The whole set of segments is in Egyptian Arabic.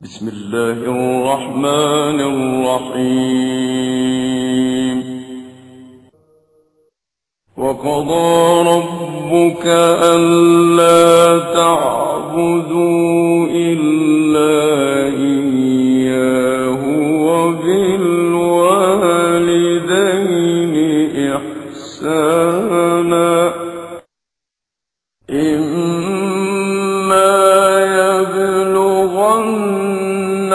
بسم الله الرحمن الرحيم وقضى ربك ألا تعبدوا إلا إياه وبالوالدين إحسانا إما يبلغن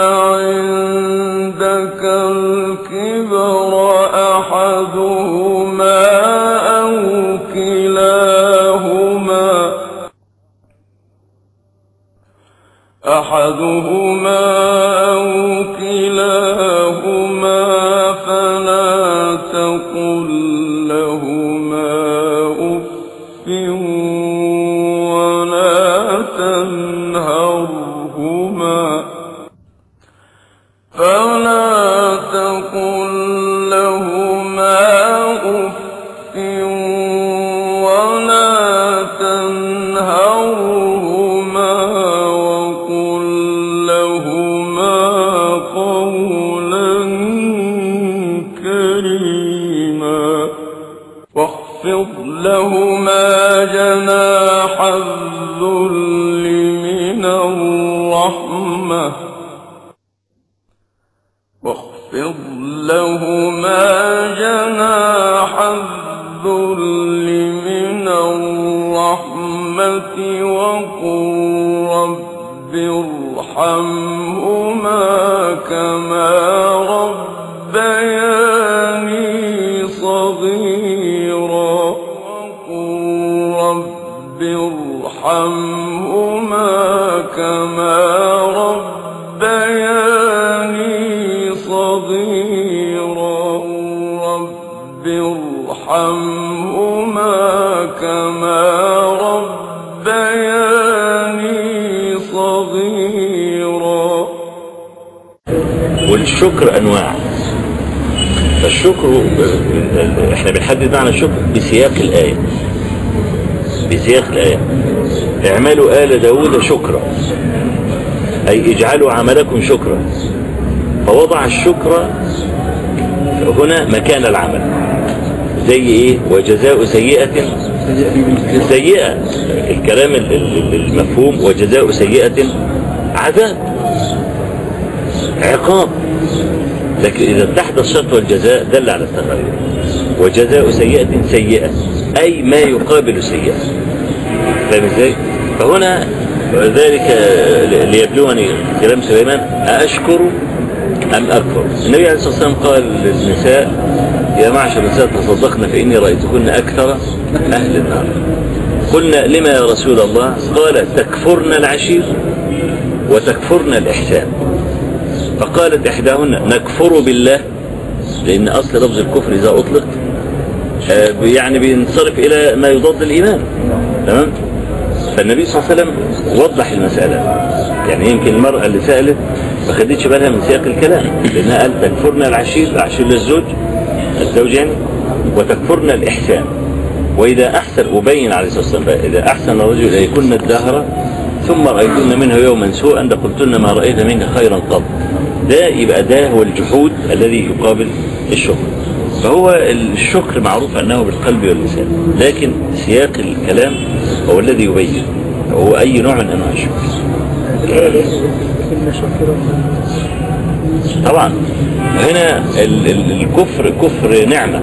عندك الكبر أحدهما أو كلاهما أحدهما أو كلاهما فلا تقل لهما أف ولا تنهرهما فلا تقل لهما أف ولا تنهرهما وقل لهما قولا كريما واخفض لهما جناح الذل من الرحمة واخفض لهما جناح الذل من الرحمة وقل رب ارحمهما كما ربياني صغيرا وقل رب ارحمهما كما ربياني صغيرا رب ارحمهما كما ربياني صغيرا والشكر انواع فالشكر احنا بنحدد معنى الشكر بسياق الايه بسياق الايه اعملوا ال داود شكرا اي اجعلوا عملكم شكرا فوضع الشكر هنا مكان العمل زي ايه وجزاء سيئة سيئة الكلام ال- ال- المفهوم وجزاء سيئة عذاب عقاب لكن إذا اتحد الشرط والجزاء دل على التغير وجزاء سيئة سيئة أي ما يقابل سيئة فاهم ازاي؟ فهنا ذلك ليبلوني كلام سليمان أأشكر أم أكفر النبي عليه الصلاة والسلام قال للنساء يا معشر النساء تصدقن فإني رأيتكن أكثر أهل النار قلنا لما يا رسول الله قال تكفرن العشير وتكفرن الإحسان فقالت إحداهن نكفر بالله لأن أصل لفظ الكفر إذا أطلق آه، يعني بينصرف إلى ما يضاد الإيمان تمام فالنبي صلى الله عليه وسلم وضح المسألة يعني يمكن المرأة اللي سألت ما خدتش بالها من سياق الكلام لأنها قال تكفرنا العشير العشير للزوج الزوج يعني وتكفرنا الإحسان وإذا أحسن أبين عليه الصلاة والسلام بقى، إذا أحسن الرجل إليكن الدهر ثم رأيتن منه يوما سوءا لقلتن ما رأيت منك خيرا قط ده يبقى ده هو الجحود الذي يقابل الشكر فهو الشكر معروف أنه بالقلب واللسان لكن سياق الكلام هو الذي يبين هو أي نوع من أنواع الشكر طبعا هنا ال- ال- الكفر كفر نعمة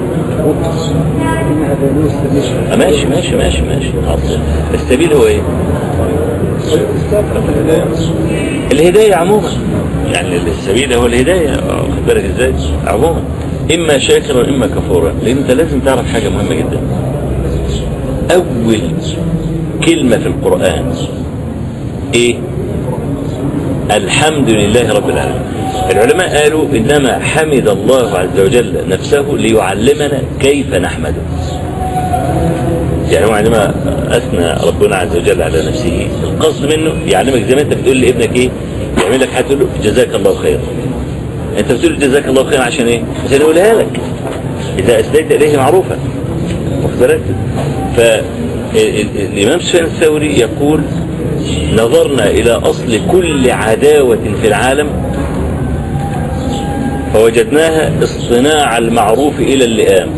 آه، ماشي ماشي ماشي ماشي أصل السبيل هو ايه الهداية عموما يعني السبيل هو الهداية آه، واخد بالك ازاي عموما اما شاكرا واما كفورا لان انت لازم تعرف حاجة مهمة جدا اول كلمة في القرآن ايه الحمد لله رب العالمين العلماء قالوا انما حمد الله عز وجل نفسه ليعلمنا كيف نحمده يعني هو عندما اثنى ربنا عز وجل على نفسه القصد منه يعلمك زي ما انت بتقول لابنك ايه يعمل لك حاجه تقول له جزاك الله خيرا انت بتقول له جزاك الله خيرا عشان ايه عشان يقولها لك اذا اسديت اليه معروفا واخد بالك فالامام سفيان الثوري يقول نظرنا إلى أصل كل عداوة في العالم فوجدناها اصطناع المعروف إلى اللئام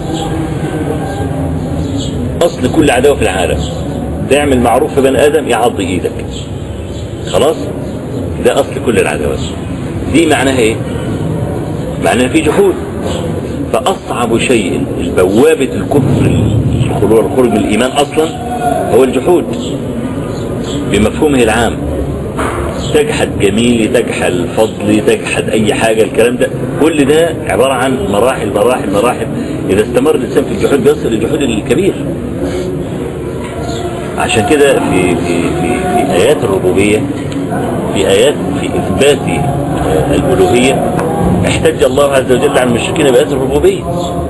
أصل كل عداوة في العالم تعمل معروف في بني آدم يعض إيدك خلاص ده أصل كل العداوات دي معناها إيه معناها في جحود فأصعب شيء بوابة الكفر الخروج من الإيمان أصلا هو الجحود بمفهومه العام تجحد جميلي تجحد فضلي تجحد أي حاجة الكلام ده كل ده عبارة عن مراحل مراحل مراحل إذا استمر الإنسان في الجحود بيصل للجحود الكبير عشان كده في في في في آيات الربوبية في آيات في إثبات آه، الألوهية احتج الله عز وجل عن المشركين بآيات الربوبية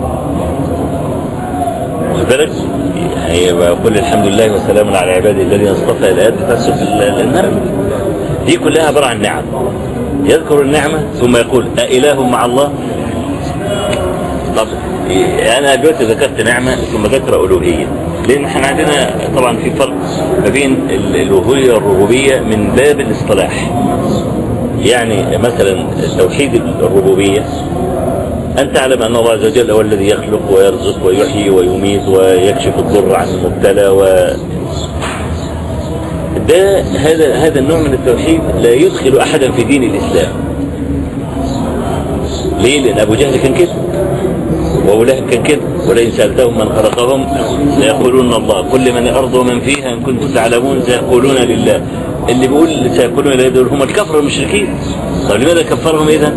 واخد بالك يعني وقل الحمد لله وسلام على عباده الذين اصطفى الآيات بتفسر النعم دي كلها عبارة عن نعم يذكر النعمة ثم يقول أإله مع الله طب أنا دلوقتي ذكرت نعمة ثم ذكر ألوهية لأن احنا عندنا طبعا في فرق ما بين الألوهية والربوبية من باب الاصطلاح يعني مثلا توحيد الربوبية أن تعلم أن الله عز وجل هو الذي يخلق ويرزق ويحيي ويميت ويكشف الضر عن المبتلى و ده هذا هذا النوع من التوحيد لا يدخل أحدا في دين الإسلام ليه؟ لأن أبو جهل كان كده وأبو لهب كان كده ولئن سألتهم من خلقهم ليقولون الله كل من الأرض ومن فيها إن كنتم تعلمون سيقولون لله اللي بيقول سيقولون لله دول هم الكفر المشركين طب لماذا كفرهم إذا؟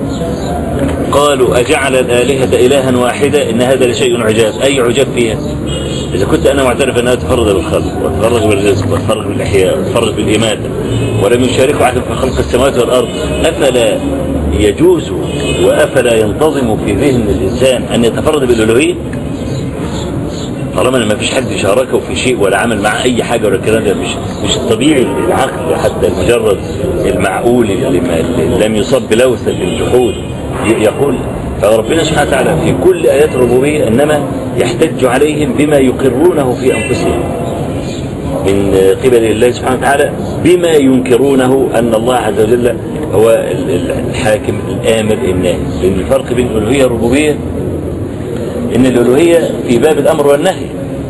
قالوا أجعل الآلهة إلها واحدة إن هذا لشيء عجاب أي عجاب فيها إذا كنت أنا معترف أنها تفرد بالخلق وتفرد بالرزق وتفرد بالإحياء وتفرد بالإماتة ولم يشاركوا أحد في خلق السماوات والأرض أفلا يجوز وأفلا ينتظم في ذهن الإنسان أن يتفرد بالألوهية طالما ما فيش حد شاركه في شيء ولا عمل معاه اي حاجه ولا الكلام ده مش مش الطبيعي العقل حتى المجرد المعقول اللي, ما اللي لم يصب بلوثه بالجحود يقول فربنا سبحانه وتعالى في كل ايات الربوبيه انما يحتج عليهم بما يقرونه في انفسهم من قبل الله سبحانه وتعالى بما ينكرونه ان الله عز وجل هو الحاكم الامر الناهي لان الفرق بين الالوهيه والربوبيه ان الالوهيه في باب الامر والنهي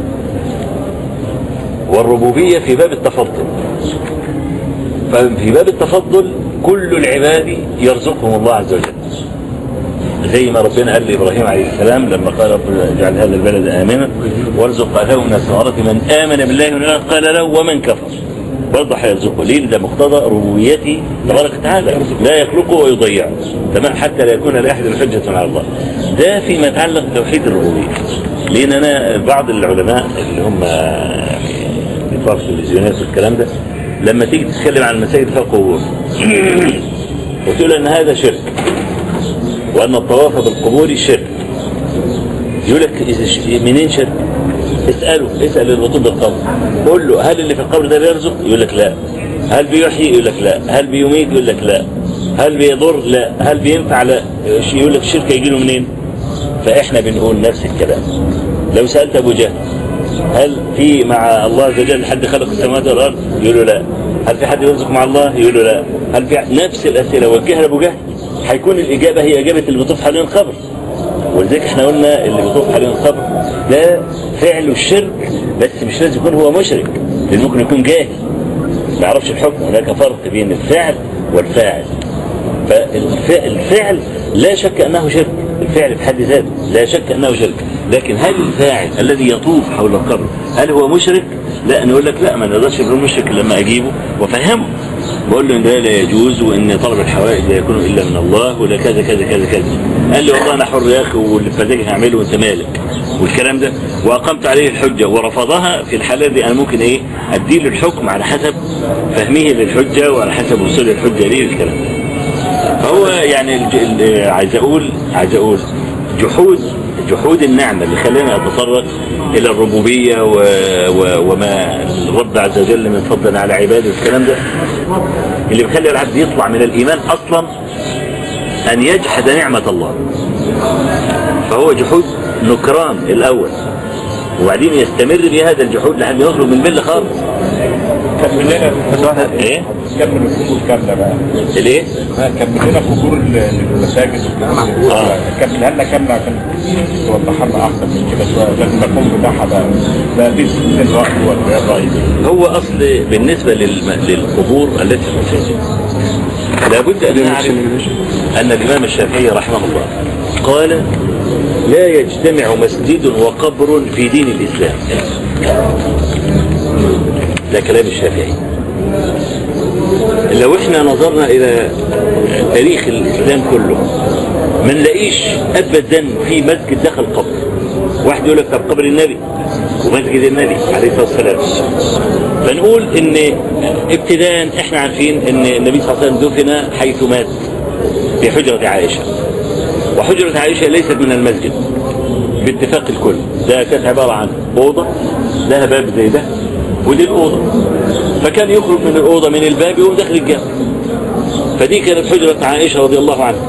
والربوبيه في باب التفضل ففي باب التفضل كل العباد يرزقهم الله عز وجل زي ما ربنا قال لابراهيم عليه السلام لما قال ربنا اجعل هذا البلد امنا وارزق اهله من الثمرات من امن بالله واليوم قال له ومن كفر برضه هيرزقه ليه ده مقتضى ربوبيته تبارك وتعالى لا يخلقه ويضيعه تمام حتى لا يكون لاحد حجه على الله ده فيما يتعلق بتوحيد الربوبيه لان انا بعض العلماء اللي هم يعني بتوع التلفزيونات والكلام ده لما تيجي تتكلم عن المساجد فيها قبور وتقول ان هذا شرك وان الطواف بالقبور شرك يقول لك منين شرك اسأله اسأل الرطوب بالقبر قول له هل اللي في القبر ده بيرزق يقول لك لا هل بيحيي يقول لك لا هل بيميت يقول لك لا هل بيضر لا هل بينفع لا يقول لك الشرك يجي له منين فاحنا بنقول نفس الكلام لو سألت ابو جهل هل في مع الله عز وجل حد خلق السماوات والارض يقول له لا هل في حد يرزق مع الله يقول له لا هل في نفس الاسئله وجهها لابو جهل هيكون الاجابه هي اجابه اللي بيطوف حوالين القبر ولذلك احنا قلنا اللي بيطوف حوالين القبر ده فعل الشرك بس مش لازم يكون هو مشرك لان ممكن يكون جاهل ما يعرفش الحكم هناك فرق بين الفعل والفاعل فالفعل لا شك انه شرك الفعل في حد ذاته لا شك انه شرك لكن هل الفاعل الذي يطوف حول القبر هل هو مشرك لا نقول لك لا ما نقدرش نقول مشرك لما اجيبه وافهمه بقول له ان ده لا يجوز وان طلب الحوائج لا يكون الا من الله ولا كذا كذا كذا كذا قال لي والله انا حر يا اخي واللي فاتك هعمله وانت مالك والكلام ده واقمت عليه الحجه ورفضها في الحاله دي انا ممكن ايه ادي له الحكم على حسب فهمه للحجه وعلى حسب وصول الحجه ليه الكلام ده فهو يعني عايز اقول عايز اقول جحود جحود النعمة اللي خلينا نتطرق إلى الربوبية و... و... وما الرب عز وجل من فضل على عباده والكلام ده اللي بيخلي العبد يطلع من الإيمان أصلا أن يجحد نعمة الله فهو جحود نكران الأول وبعدين يستمر بهذا الجحود لحد يخرج من المله خالص كمل لنا بس واحد ايه كمل القبور كامله بقى الايه كمل لنا قبور ال- المساجد والقبور آه. كملها لنا كامله عشان توضحها لنا احسن من كده شويه لازم المفهوم بتاعها بقى ده دي دي الراي ولا ايه الراي هو اصل بالنسبه للم... للقبور التي في المساجد لابد ان نعرف ان الامام الشافعي رحمه الله قال لا يجتمع مسجد وقبر في دين الاسلام ده كلام الشافعي لو احنا نظرنا الى تاريخ الاسلام كله ما نلاقيش ابدا في مسجد دخل قبر واحد يقول لك طب قبر النبي ومسجد النبي عليه الصلاه والسلام فنقول ان ابتداء احنا عارفين ان النبي صلى الله عليه وسلم دفن حيث مات في حجره عائشه وحجره عائشه ليست من المسجد باتفاق الكل ده كانت عباره عن اوضه لها باب زي ده ودي الاوضه فكان يخرج من الاوضه من الباب يقوم داخل الجامع فدي كانت حجره عائشه رضي الله عنها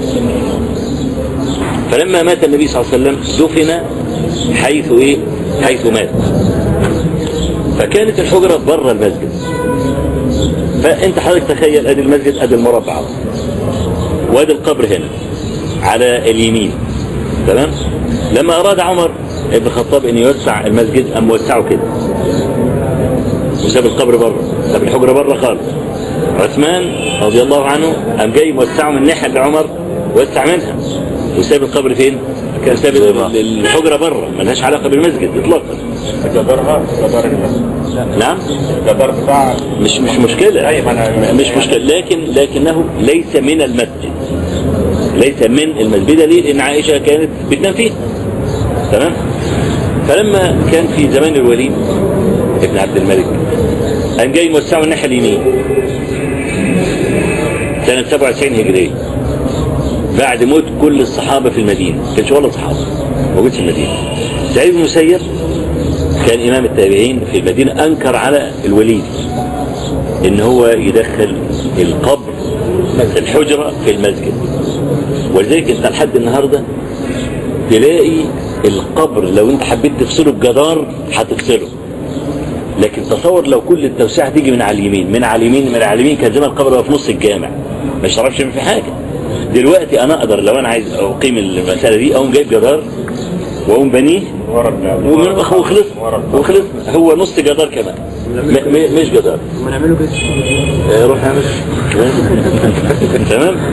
فلما مات النبي صلى الله عليه وسلم دفن حيث ايه حيث مات فكانت الحجرة بره المسجد فانت حضرتك تخيل ادي المسجد ادي المربع وادي القبر هنا على اليمين تمام لما اراد عمر ابن الخطاب ان يوسع المسجد ام وسعه كده وساب القبر بره ساب الحجرة بره خالص عثمان رضي الله عنه قام جاي موسعه من الناحية اللي عمر وسع منها وساب القبر فين؟ كان ساب الحجرة بره ملهاش علاقة بالمسجد اطلاقا جدارها جدار المسجد نعم لا جدار بتاع مش مش مشكلة أيوة، أنا- مش مشكلة لكن لكنه ليس من المسجد ليس من المسجد بدليل ان عائشة كانت بتنام فيه تمام فلما كان في زمان الوليد ابن عبد الملك قام جاي موسعه الناحية اليمين سنة 97 هجرية بعد موت كل الصحابة في المدينة كانش ولا صحابة موجود في المدينة سعيد بن مسيب كان إمام التابعين في المدينة أنكر على الوليد إن هو يدخل القبر الحجرة في المسجد ولذلك أنت لحد النهاردة تلاقي القبر لو أنت حبيت تفصله بجدار هتفصله لكن تصور لو كل التوسعة تيجي من على اليمين من على اليمين من على اليمين كان زمان القبر في نص الجامع ما يشربش في حاجة دلوقتي أنا أقدر لو أنا عايز أقيم المسألة دي أقوم جايب جدار وأقوم بنيه ورا ال- ومن وخلص ورا وخلص هو نص جدار كمان م- م- مش جدار ما نعمله كده آه، روح اعمل تمام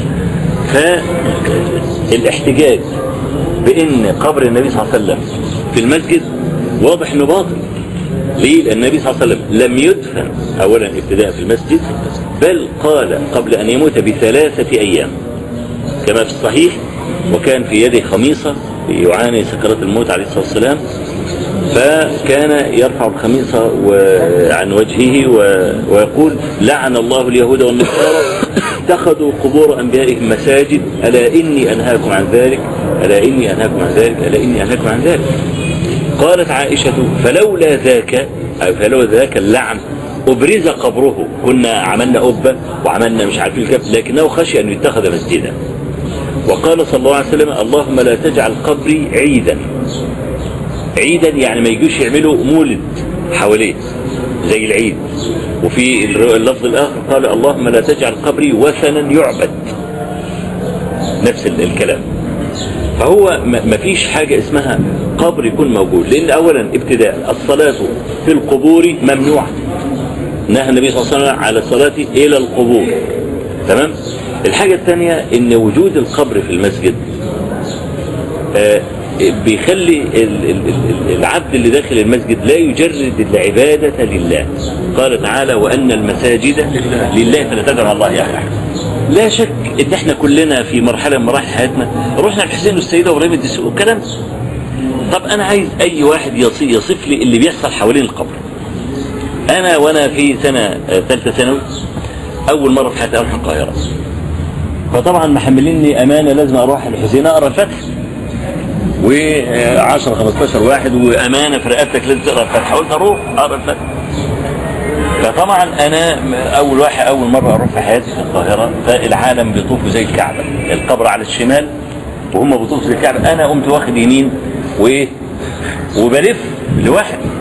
فالاحتجاج بان قبر النبي صلى الله عليه وسلم في المسجد واضح انه باطل ليه لان النبي صلى الله عليه وسلم لم يدفن اولا ابتداء في المسجد بل قال قبل ان يموت بثلاثه ايام كما في الصحيح وكان في يده خميصه يعاني سكرات الموت عليه الصلاه والسلام فكان يرفع الخميصة و- عن وجهه و- ويقول لعن الله اليهود والنصارى اتخذوا قبور أنبيائهم مساجد ألا إني أنهاكم عن ذلك ألا إني أنهاكم عن ذلك ألا إني أنهاكم عن ذلك قالت عائشة فلولا ذاك أو فلولا ذاك اللعن أبرز قبره كنا عملنا أبة وعملنا مش عارفين كيف لكنه خشي أن يتخذ مسجدا وقال صلى الله عليه وسلم اللهم لا تجعل قبري عيدا عيدا يعني ما يجوش يعملوا مولد حواليه زي العيد وفي اللفظ الآخر قال اللهم لا تجعل قبري وثنا يعبد نفس ال- الكلام فهو ما ما فيش حاجة اسمها قبر يكون موجود لأن أولا ابتداء الصلاة في القبور ممنوعة نهى النبي صلى الله عليه وسلم على الصلاة إلى القبور تمام الحاجة الثانية ان وجود القبر في المسجد آه، بيخلي ال- ال- ال- العبد اللي داخل المسجد لا يجرد العبادة لله قال تعالى وأن المساجد لله فلا تدعوا الله أحد لا شك ان احنا كلنا في مرحلة من مراحل حياتنا رحنا الحسين والسيدة وابراهيم الدسوق والكلام ده. طب انا عايز اي واحد يص- يصف لي اللي بيحصل حوالين القبر انا وانا في سنة آه، ثالثة ثانوي اول مرة في حياتي اروح القاهرة فطبعا محمليني امانة لازم اروح الحسين اقرا الفتح و10 15 واحد وامانه في رقبتك لازم تقرا الفتح قلت اروح اقرا الفتح فطبعا انا م- اول واحد اول مره اروح في حياتي في القاهره فالعالم بيطوفوا زي الكعبه القبر على الشمال وهم بيطوفوا زي الكعبه انا قمت واخد يمين وايه وبلف لوحدي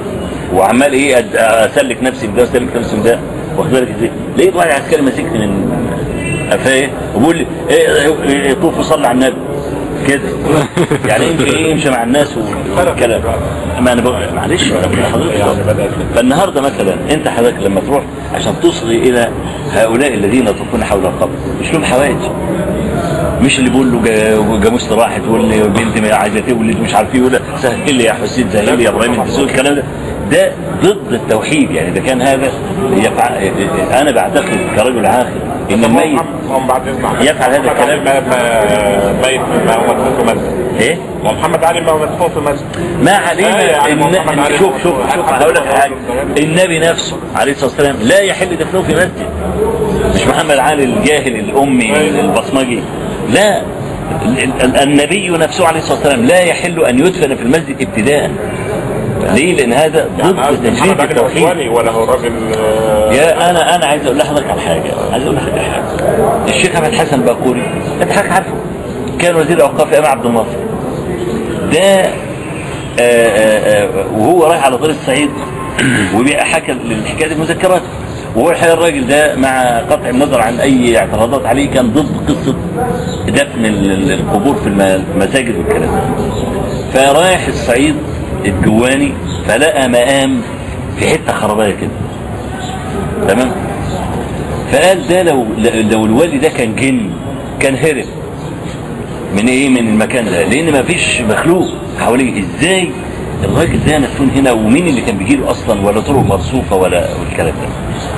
وعمال ايه أد- اسلك نفسي من ده واسلك نفسي من ده واخد بالك ازاي لقيت واحد عسكري ماسكني من قفايا وبيقول لي ايه إيه، طوف وصلي على النبي كده يعني يمكن ايه يمشي مع الناس والكلام ما انا بقول معلش انا بقول لحضرتك فالنهارده مثلا انت حضرتك لما تروح عشان تصغي الى هؤلاء الذين يطوفون حول القبر مش لهم حوائج مش اللي بيقول له جا- جاموسة راحت واللي بنت ما عايزه تولد مش عارف ايه ولا سهل لي يا حسين سهل لي يا ابراهيم انت سوي الكلام ده ده ضد التوحيد يعني اذا كان هذا يفعل انا بعتقد كرجل عاقل ان الميت هم بعد اذن يفعل هذا الكلام. ما ما ميت ما هو مدفون في مسجد ايه ومحمد علي ما هو مدفون في مسجد ما آه، علينا يعني إن محمد إن علي شوف شوف محمد شوف علي هقول لك حاجه محمد النبي نفسه عليه الصلاه والسلام لا يحل دفنه في مسجد مش محمد علي الجاهل الامي البصمجي لا ال- ال- النبي نفسه عليه الصلاه والسلام لا يحل ان يدفن في المسجد ابتداء ليه؟ لان هذا ضد تجريد محمد علي التوحيد موالي ولا هو راجل آه، يا انا انا عايز اقول لحضرتك على حاجه عايز اقول لحضرتك على حاجه الشيخ احمد حسن باكوري انت حضرتك عارفه كان وزير الاوقاف ايام عبد الناصر ده آه، آه، آه، وهو رايح على طريق الصعيد وحكى الحكايه دي في مذكراته وهو الحقيقه الراجل ده مع قطع النظر عن اي اعتراضات عليه كان ضد قصه دفن ال- ال- القبور في الم- المساجد والكلام ده فرايح الصعيد الجواني فلقى مقام في حته خرابيه كده تمام فقال ده لو لو الوالي ده كان جن كان هرب من ايه من المكان ده لان ما فيش مخلوق حواليه ازاي الراجل ده مدفون هنا ومين اللي كان بيجي له اصلا ولا طرق مرصوفه ولا والكلام ده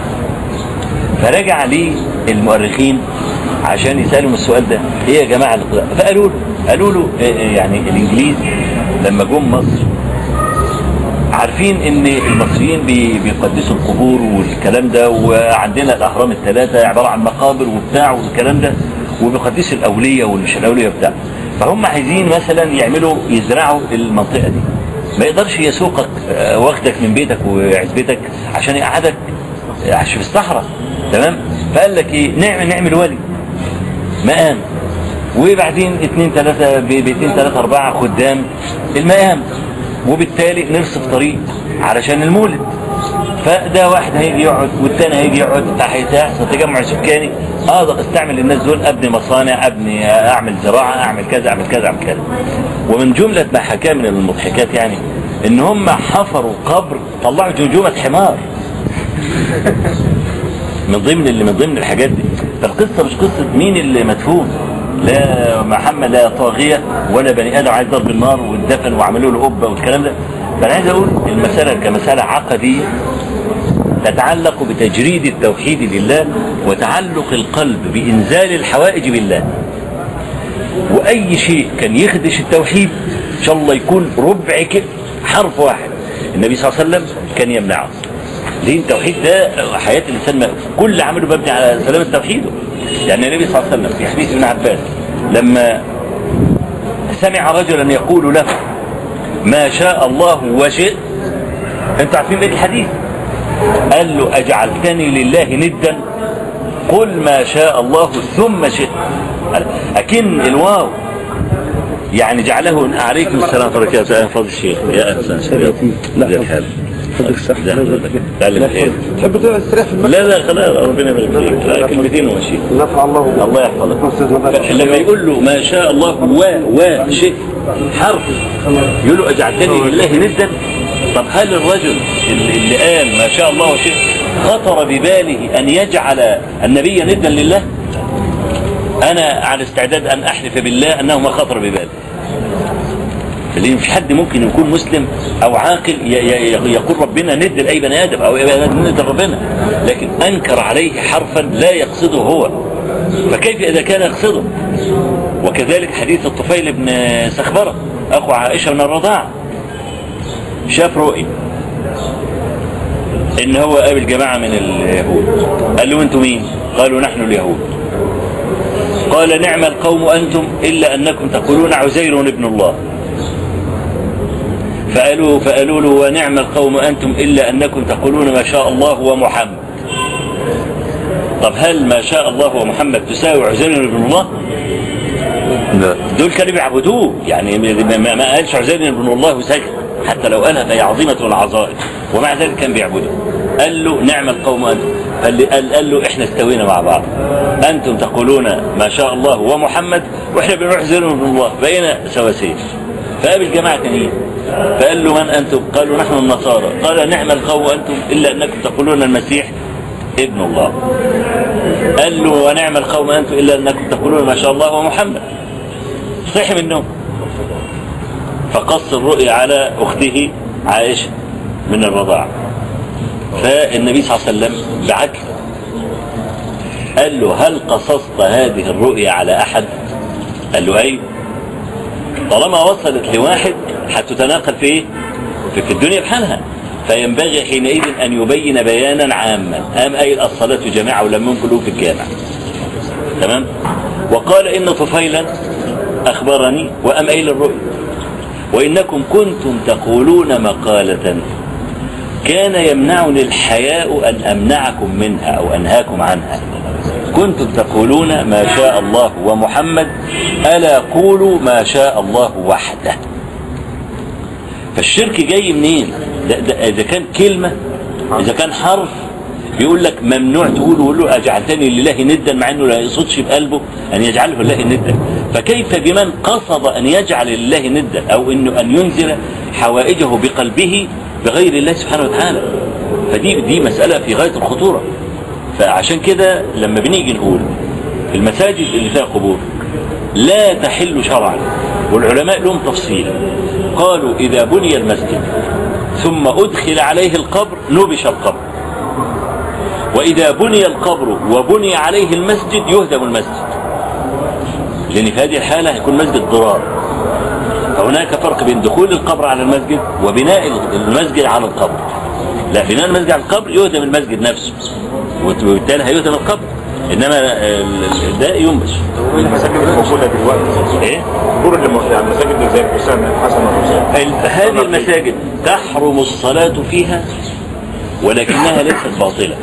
فرجع ليه المؤرخين عشان يسالهم السؤال ده ايه يا جماعه اللي طلع فقالوا له قالوا له إيه إيه يعني الانجليز لما جم مصر عارفين ان المصريين بي- بيقدسوا القبور والكلام ده وعندنا الاهرام الثلاثه عباره عن مقابر وبتاع والكلام ده وبيقدسوا الاوليه والمش الاوليه وبتاع فهم عايزين مثلا يعملوا يزرعوا المنطقه دي ما يقدرش يسوقك آه، واخدك من بيتك وعزبتك عشان يقعدك آه، عش في الصحراء تمام فقال لك ايه نعمل نعمل ولي مقام وبعدين اثنين ثلاثة بيتين ثلاثة أربعة خدام المقام وبالتالي نرصف طريق علشان المولد فده واحد هيجي يقعد والتاني هيجي يقعد هيحصل تجمع سكاني اقدر استعمل الناس دول ابني مصانع ابني اعمل زراعه اعمل كذا اعمل كذا اعمل كذا ومن جمله ما حكاه من المضحكات يعني ان هم حفروا قبر طلعوا جمجمه حمار من ضمن اللي من ضمن الحاجات دي فالقصه مش قصه مين اللي مدفون لا محمد لا طاغيه ولا بني ادم عايز ضرب النار واتدفن وعملوا له قبه والكلام ده فانا عايز اقول المساله كمساله عقديه تتعلق بتجريد التوحيد لله وتعلق القلب بانزال الحوائج بالله واي شيء كان يخدش التوحيد ان شاء الله يكون ربع كده حرف واحد النبي صلى الله عليه وسلم كان يمنعه ليه التوحيد ده حياة الإنسان ما كل عمله مبني على سلامة توحيده يعني النبي صلى الله عليه وسلم في حديث ابن عباس لما سمع رجلا يقول له ما شاء الله وشئت انتوا عارفين ايه الحديث قال له أجعلتني لله ندا قل ما شاء الله ثم شئت أكن الواو يعني جعله عليكم السلام ورحمة الله وبركاته يا فضل الشيخ يا أهلا لا لا حال فضلك صح تعلم خير تحب تستريح في المسجد لا لا خلاص ربنا يبارك فيك لا كلمتين ومشي نفع الله الله يحفظك أستاذ مبارك. لما يقول له ما شاء الله و و شيء حرف يقول له اجعلتني لله ندا طب هل الرجل اللي, اللي قال ما شاء الله وشيء خطر بباله ان يجعل النبي ندا لله انا على استعداد ان احلف بالله انه ما خطر بباله لان مش حد ممكن يكون مسلم او عاقل ي- ي- يقول ربنا ند لاي بني ادم او يبقى ند لربنا لكن انكر عليه حرفا لا يقصده هو فكيف اذا كان يقصده وكذلك حديث الطفيل بن سخبره اخو عائشه من الرضاعه شاف رؤيا ان هو قابل جماعه من اليهود قال له انتم مين قالوا نحن اليهود قال نعم القوم انتم الا انكم تقولون عزير ابن الله فقالوا فقالوا له ونعم القوم انتم الا انكم تقولون ما شاء الله ومحمد طب هل ما شاء الله ومحمد تساوي عزير بن الله؟ لا دول كانوا بيعبدوه يعني ما, ما- ما قالش عزير بن الله وسكت حتى لو قالها فهي عظيمة العظائم ومع ذلك كان بيعبده قال له نعم القوم أنتم قال, لي- قال, قال له احنا استوينا مع بعض أنتم تقولون ما شاء الله ومحمد واحنا بنروح زيرهم من الله بقينا سواسية فقابل جماعة تانيين فقال له من أنتم قالوا نحن النصارى قال نعم القوم أنتم إلا أنكم تقولون المسيح ابن الله قال له ونعم القوم أنتم إلا أنكم تقولون ما شاء الله ومحمد صحي من النوم فقص الرؤيا على أخته عائشة من الرضاعة فالنبي صلى الله عليه وسلم بعت له قال له هل قصصت هذه الرؤيا على أحد قال له أيوه طالما وصلت لواحد هتتناقل في ايه؟ في, في الدنيا بحالها فينبغي حينئذ ان يبين بيانا عاما قام قايل الصلاه جماعه ولم ينقلوا في الجامع تمام وقال ان طفيلا اخبرني وام قايل الرؤيا وانكم كنتم تقولون مقاله كان يمنعني الحياء ان امنعكم منها او انهاكم عنها كنتم تقولون ما شاء الله ومحمد ألا قولوا ما شاء الله وحده فالشرك جاي منين ده ده إذا كان كلمة إذا كان حرف يقول لك ممنوع تقول ويقول له أجعلتني لله ندا مع أنه لا يقصدش بقلبه أن يجعله لله ندا فكيف بمن قصد أن يجعل لله ندا أو أنه أن ينزل حوائجه بقلبه بغير الله سبحانه وتعالى فدي دي مسألة في غاية الخطورة فعشان كده لما بنيجي نقول المساجد اللي فيها قبور لا تحل شرعا والعلماء لهم تفصيل قالوا إذا بني المسجد ثم أدخل عليه القبر نبش القبر وإذا بني القبر وبني عليه المسجد يهدم المسجد لأن في هذه الحالة هيكون مسجد ضرار فهناك فرق بين دخول القبر على المسجد وبناء المسجد على القبر لا بناء المسجد على القبر يهدم المسجد نفسه وبالتالي هيهدم القبر انما ال- ال- ده ينبش المساجد الموجوده دلوقتي ايه دور اللي يعني المساجد زي حسام الحسن والحسين ال- هذه المساجد تحرم الصلاة فيها ولكنها ليست باطلة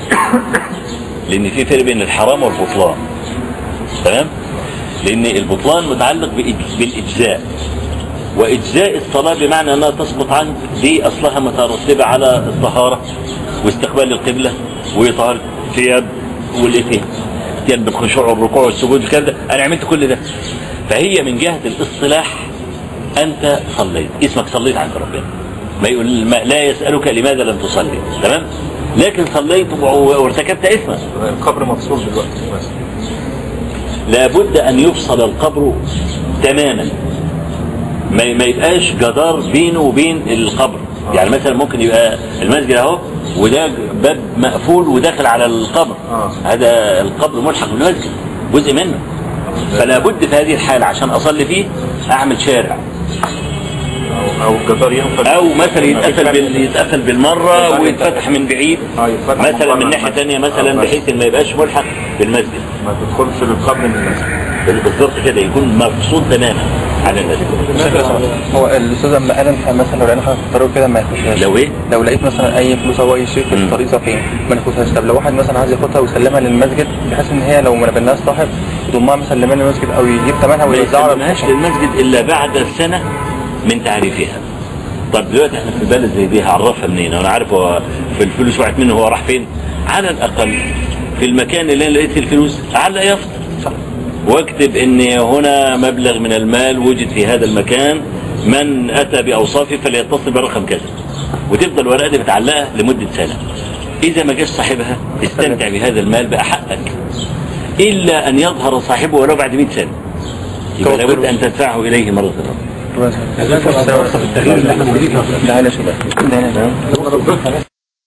لأن في فرق بين الحرام والبطلان تمام لأن البطلان متعلق بإج- بالإجزاء وإجزاء الصلاة بمعنى أنها تسقط عنك دي أصلها مترتبة على الطهارة واستقبال القبلة وإطهار الثياب والإتيان الاتيان بالخشوع والركوع والسجود وكذا أنا عملت كل ده فهي من جهة الاصطلاح أنت صليت اسمك صليت عند ربنا ما يقول ما لا يسألك لماذا لم تصلي تمام لكن صليت و- وارتكبت إثما القبر مفصول دلوقتي بس لابد أن يفصل القبر تماما ما ما يبقاش جدار بينه وبين القبر يعني مثلا ممكن يبقى المسجد اهو وده باب مقفول وداخل على القبر آه. هذا القبر ملحق بالمسجد جزء منه فلا بد في هذه الحالة عشان أصلي فيه أعمل شارع او او الجدار ينفذ أو مثلا يتقفل بال... يتقفل بالمرة ويتفتح من بعيد آه، يتفتح من مثلا بره من ناحية المسجد. تانية مثلا آه، بحيث إن ما يبقاش ملحق بالمسجد ما تدخلش للقبر من المسجد بالظبط كده يكون مفصول تماما عن المسجد هو الاستاذ لما قال انت مثلا لو لقينا حاجه في الطريق كده ما ياخدهاش لو إيه؟ لو لقيت مثلا اي فلوس او اي شيء في مم. الطريق فين ما ناخدهاش طب لو واحد مثلا عايز ياخدها ويسلمها للمسجد بحيث ان هي لو ما نبلناش صاحب يضمها مثلا لمال المسجد او يجيب ثمنها ما ويوزعها على يسلمهاش الفقراء. للمسجد الا بعد سنه من تعريفها طب دلوقتي احنا في بلد زي دي هعرفها منين انا عارف هو في الفلوس وقعت منه هو راح فين على الاقل في المكان اللي انا لقيت فيه الفلوس علق يافطه واكتب ان هنا مبلغ من المال وجد في هذا المكان من اتى باوصافه فليتصل برقم كذا وتفضل الورقه دي متعلقه لمده سنه اذا ما جاش صاحبها استمتع بهذا المال بقى حقك الا ان يظهر صاحبه ولو بعد 100 سنه يبقى لابد ان تدفعه اليه مره اخرى التغيير اللي احنا موجودين ده انا شباب ده انا